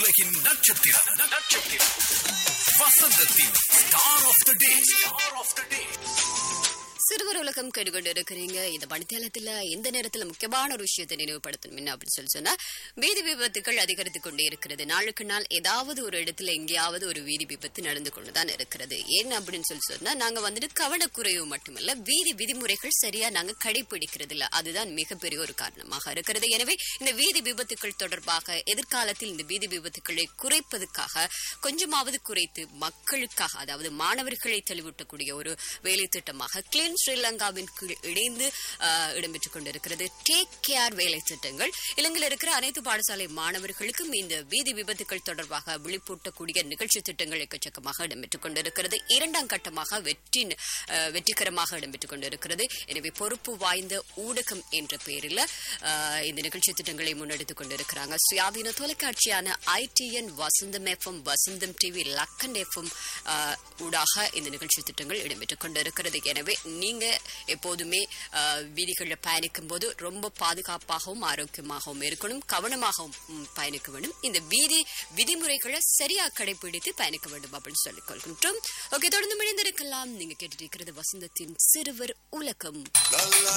உலகின் நட்சத்திரம் நட்சத்திரம் வசந்தத்தின் star of the day star of the day சிறுவர் உலகம் கேட்டுக்கொண்டு இருக்கிறீங்க இந்த பணித்தளத்துல இந்த நேரத்துல முக்கியமான ஒரு விஷயத்தை நினைவுபடுத்தணும் என்ன அப்படின்னு சொல்லி சொன்னா வீதி விபத்துகள் அதிகரித்துக் கொண்டே இருக்கிறது நாளுக்கு நாள் ஏதாவது ஒரு இடத்துல எங்கேயாவது ஒரு வீதி விபத்து நடந்து கொண்டுதான் இருக்கிறது ஏன் அப்படின்னு சொல்லி சொன்னா நாங்க வந்துட்டு கவனக்குறைவு மட்டுமல்ல வீதி விதிமுறைகள் சரியா நாங்க கடைபிடிக்கிறது இல்ல அதுதான் மிகப்பெரிய ஒரு காரணமாக இருக்கிறது எனவே இந்த வீதி விபத்துகள் தொடர்பாக எதிர்காலத்தில் இந்த வீதி விபத்துக்களை குறைப்பதற்காக கொஞ்சமாவது குறைத்து மக்களுக்காக அதாவது மாணவர்களை தெளிவூட்டக்கூடிய ஒரு வேலை திட்டமாக கிளீன் ஸ்ரீலங்காவின் கீழ் இணைந்து ஆஹ், இடம்பெற்றுக் கொண்டிருக்கிறது டேக் கேர் வேலை திட்டங்கள் இலங்கையில் இருக்கிற அனைத்து பாடசாலை மாணவர்களுக்கும் இந்த வீதி விபத்துகள் தொடர்பாக விழிப்பூட்டக்கூடிய நிகழ்ச்சி திட்டங்கள் எக்கச்சக்கமாக இடம்பெற்றுக் கொண்டிருக்கிறது இரண்டாம் கட்டமாக வெற்றி ஆஹ், வெற்றிகரமாக இடம்பெற்றுக் கொண்டிருக்கிறது எனவே பொறுப்பு வாய்ந்த ஊடகம் என்ற பெயரில் ஆஹ், இந்த நிகழ்ச்சி திட்டங்களை முன்னெடுத்துக் கொண்டிருக்கிறாங்க சுயாதீன தொலைக்காட்சியான ITN Vasantham FM Vasantham TV Lakkan FM ஊடாக இந்த நிகழ்ச்சி திட்டங்கள் இடம்பெற்றுக் கொண்டிருக்கிறது எனவே நீங்க எப்போதுமே ஆஹ், வீதிகளில் பயணிக்கும் போது ரொம்ப பாதுகாப்பாகவும் ஆரோக்கியமாகவும் இருக்கணும் கவனமாகவும் ம், பயணிக்க வேண்டும் இந்த வீதி விதிமுறைகளை சரியா கடைபிடித்து பயணிக்க வேண்டும் அப்படின்னு சொல்லிக் கொள்கின்றோம் ஓகே தொடர்ந்து இணைந்திருக்கலாம் நீங்க கேட்டுட்டு இருக்கிறது வசந்தத்தின் சிறுவர் உலகம் La la